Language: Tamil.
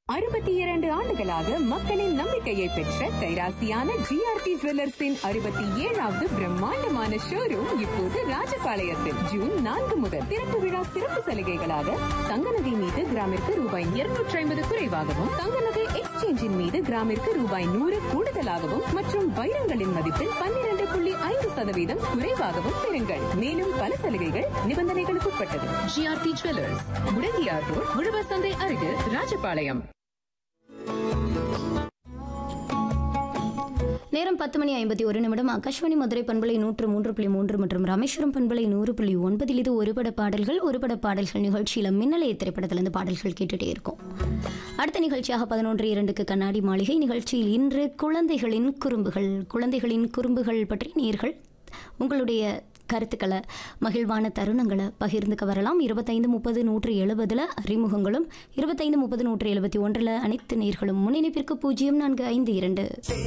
அறுபத்தி இரண்டு ஆண்டுகளாக மக்களின் நம்பிக்கையை பெற்ற கைராசியான ஜிஆர்டி ஜுவல்லர்ஸின் அறுபத்தி ஏழாவது பிரம்மாண்டமான ஷோரூம் இப்போது ராஜபாளையத்தில் ஜூன் நான்கு முதல் திறப்பு விழா சிறப்பு சலுகைகளாக தங்க நகை மீது கிராமிற்கு ரூபாய் இருநூற்றி ஐம்பது குறைவாகவும் தங்க நகை எக்ஸ்சேஞ்சின் மீது கிராமிற்கு ரூபாய் நூறு கூடுதலாகவும் மற்றும் வைரங்களின் மதிப்பில் பன்னிரண்டு புள்ளி ஐந்து சதவீதம் குறைவாகவும் பெறுங்கள் மேலும் பல சலுகைகள் நிபந்தனைகளுக்கு உட்பட்டது ஜிஆர்டி ஜுவல்லர்ஸ் முடங்கியார் ரோட் உழவர் சந்தை அருகில் ராஜபாளையம் நேரம் பத்து மணி ஐம்பத்தி ஒரு நிமிடம் ஆகாஷ்வாணி மதுரை பண்பலை நூற்று மூன்று புள்ளி மூன்று மற்றும் ராமேஸ்வரம் பண்பலை நூறு புள்ளி ஒன்பதில் இது ஒருபட பாடல்கள் ஒருபட பாடல்கள் நிகழ்ச்சியில் மின்னலைய திரைப்படத்திலிருந்து பாடல்கள் கேட்டுட்டே இருக்கும் அடுத்த நிகழ்ச்சியாக பதினொன்று இரண்டுக்கு கண்ணாடி மாளிகை நிகழ்ச்சியில் இன்று குழந்தைகளின் குறும்புகள் குழந்தைகளின் குறும்புகள் பற்றி நேர்கள் உங்களுடைய கருத்துக்களை மகிழ்வான தருணங்களை பகிர்ந்துக்க வரலாம் இருபத்தைந்து முப்பது நூற்று எழுபதில் அறிமுகங்களும் இருபத்தைந்து முப்பது நூற்று எழுபத்தி ஒன்றில் அனைத்து நேர்களும் முன்னிணைப்பிற்கு பூஜ்ஜியம் நான்கு ஐந்து இரண்டு